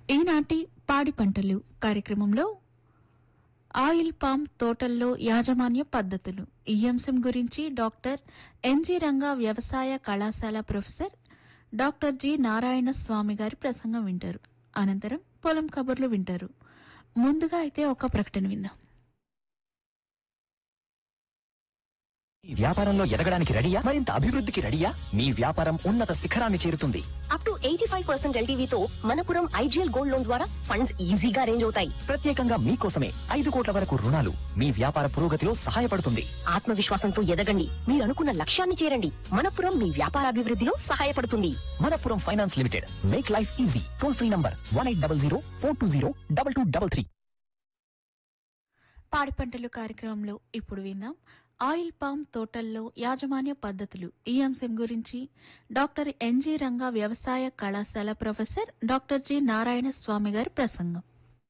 ఈనాటి పాడి పంటలు కార్యక్రమంలో ఆయిల్ పామ్ తోటల్లో యాజమాన్య పద్ధతులు ఈ అంశం గురించి డాక్టర్ ఎన్జి రంగా వ్యవసాయ కళాశాల professor doctor G Narayana Swamy గారి ప్రసంగం వింటారు అనంతరం పొలం కబుర్లు వింటారు ముందుగా అయితే ఒక ప్రకటన విందాం ఈ వ్యాపారంలో ఎదగడానికి రెడీయా మరింత అభివృద్ధికి రెడీయా మీ వ్యాపారం ఉన్నత శిఖరాన్ని చేరుతుంది up to eighty five percent ఎల్టీవీతో మనపురం ఐజీఎల్ గోల్డ్ లోన్ ద్వారా ఫండ్స్ ఈజీగా అరేంజ్ అవుతాయి ప్రత్యేకంగా మీకోసమే ఐదు కోట్ల వరకు రుణాలు మీ వ్యాపార పురోగతిలో సహాయపడుతుంది ఆత్మవిశ్వాసంతో ఎదగండి మీరు అనుకున్న లక్ష్యాన్ని చేరండి మనపురం మీ వ్యాపార అభివృద్ధిలో సహాయపడుతుంది Manappuram finance limited make life easy toll free number one eight double zero four two zero double two double three పాడి పంటలు కార్యక్రమంలో ఇప్పుడు విందాం ఆయిల్ పామ్ తోటల్లో యాజమాన్య పద్ధతులు ఈ అంశం గురించి డాక్టర్ ఎన్జి రంగా వ్యవసాయ కళాశాల professor doctor G Narayana Swamy గారి ప్రసంగం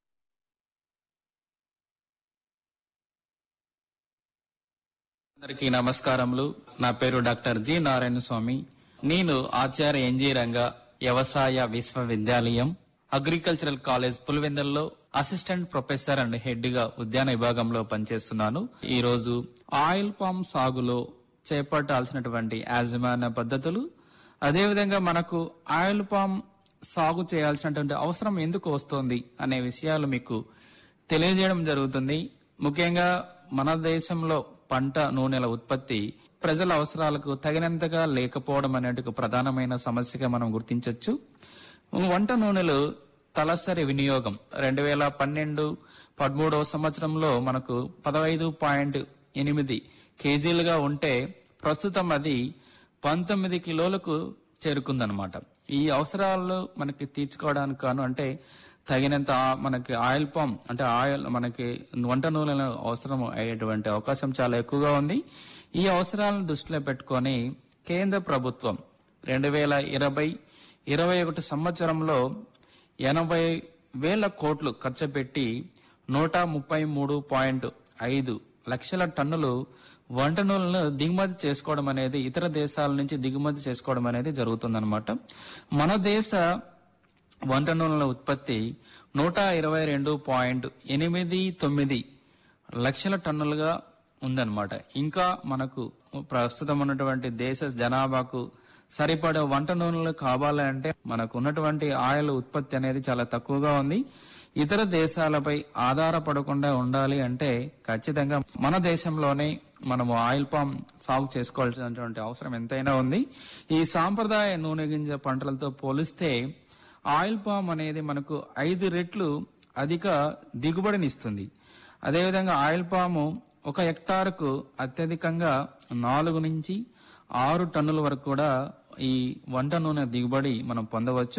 అందరికీ నమస్కారములు నా పేరు డాక్టర్ జి నారాయణ స్వామి నేను ఆచార్య ఎన్జి రంగ వ్యవసాయ విశ్వవిద్యాలయం అగ్రికల్చరల్ కాలేజ్ పులివెందల్లో అసిస్టెంట్ ప్రొఫెసర్ అండ్ హెడ్ గా ఉద్యాన విభాగంలో పనిచేస్తున్నాను ఈ రోజు ఆయిల్ పామ్ సాగులో చేపట్టాల్సినటువంటి యాజమాన్య పద్ధతులు అదేవిధంగా మనకు ఆయిల్ పామ్ సాగు చేయాల్సినటువంటి అవసరం ఎందుకు వస్తోంది అనే విషయాలు మీకు తెలియజేయడం జరుగుతుంది ముఖ్యంగా మన దేశంలో పంట నూనెల ఉత్పత్తి ప్రజల అవసరాలకు తగినంతగా లేకపోవడం అనేది ఒక ప్రధానమైన సమస్యగా మనం గుర్తించవచ్చు వంట నూనెలు తలసరి వినియోగం రెండు వేల పన్నెండు పదమూడవ సంవత్సరంలో మనకు పదహైదు పాయింట్ ఎనిమిది కేజీలుగా ఉంటే ప్రస్తుతం అది పంతొమ్మిది కిలోలకు చేరుకుందనమాట ఈ అవసరాలు మనకి తీర్చుకోవడానికి కాను అంటే తగినంత ఆ- మనకి ఆయిల్ పామ్ అంటే ఆయిల్ మనకి వంట నూనెల అవసరం అయ్యేటువంటి అవకాశం చాలా ఎక్కువగా ఉంది ఈ అవసరాలను దృష్టిలో పెట్టుకొని కేంద్ర ప్రభుత్వం రెండు వేల ఇరవై ఇరవై ఒకటి సంవత్సరంలో ఎనభై వేల కోట్లు ఖర్చు పెట్టి నూట ముప్పై మూడు పాయింట్ ఐదు లక్షల టన్నులు వంట నూనెలను దిగుమతి చేసుకోవడం అనేది ఇతర దేశాల నుంచి దిగుమతి చేసుకోవడం అనేది జరుగుతుందన్నమాట మన దేశ వంట నూనెల ఉత్పత్తి నూట ఇరవై రెండు పాయింట్ ఎనిమిది తొమ్మిది లక్షల టన్నులుగా ఉందన్నమాట ఇంకా మనకు ప్రస్తుతం ఉన్నటువంటి దేశ జనాభాకు సరిపడే వంట నూనెలు కావాలంటే మనకు ఉన్నటువంటి ఆయిల్ ఉత్పత్తి అనేది చాలా తక్కువగా ఉంది ఇతర దేశాలపై ఆధారపడకుండా ఉండాలి అంటే ఖచ్చితంగా మన దేశంలోనే మనము ఆయిల్ పామ్ సాగు చేసుకోవాల్సినటువంటి అవసరం ఎంతైనా ఉంది ఈ సాంప్రదాయ నూనె గింజ పంటలతో పోలిస్తే ఆయిల్ పామ్ అనేది మనకు ఐదు రెట్లు అధిక దిగుబడినిస్తుంది అదేవిధంగా ఆయిల్ పాము ఒక హెక్టార్కు అత్యధికంగా నాలుగు నుంచి ఆరు టన్నుల వరకు కూడా ఈ వంట నూనె దిగుబడి మనం పొందవచ్చు